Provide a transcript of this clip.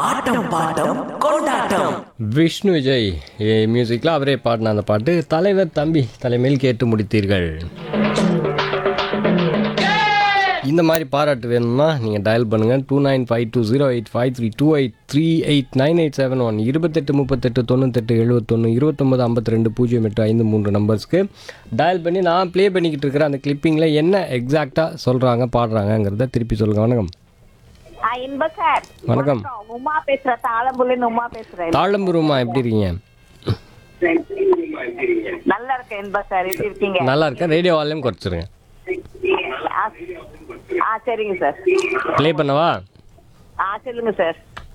ஆட்டம் bottom கொண்டாட்டம் விஷ்ணு விஜய் மியூசிக்கில் அவரே பாடின அந்த பாட்டு தலைவர் தம்பி தலைமையில் கேட்டு முடித்தீர்கள் இந்த மாதிரி பாராட்டு வேணும்னா நீங்கள் டயல் பண்ணுங்கள் two nine five two zero eight five three two eight three eight nine eight seven one இருபத்தெட்டு முப்பத்தெட்டு தொண்ணூத்தெட்டு எழுபத்தொன்று இருபத்தொம்பது ஐம்பத்தி ரெண்டு பூஜ்ஜியம் எட்டு ஐந்து மூன்று நம்பர்ஸ்க்கு டயல் பண்ணி நான் ப்ளே பண்ணிக்கிட்டு இருக்கிற அந்த கிளிப்பிங்கில் என்ன எக்ஸாக்டாக சொல்கிறாங்க பாடுறாங்கங்கிறத திருப்பி சொல்லுங்கள் வணக்கம் ஆ, இன்ப சார் வணக்கம். உமா பேசுறேன் தாளம்புலின்னு உமா பேசுறேன் தாழம்புருமா எப்படி இருக்கீங்க நல்லா இருக்கேன் இன்ப சார் எப்படி இருக்கீங்க நல்லா இருக்கேன் ரேடியோ வால்யூம் குறைச்சிருங்க ஆ, ஆ சரிங்க சார் ப்ளே பண்ணவா ஆ சொல்லுங்க சார்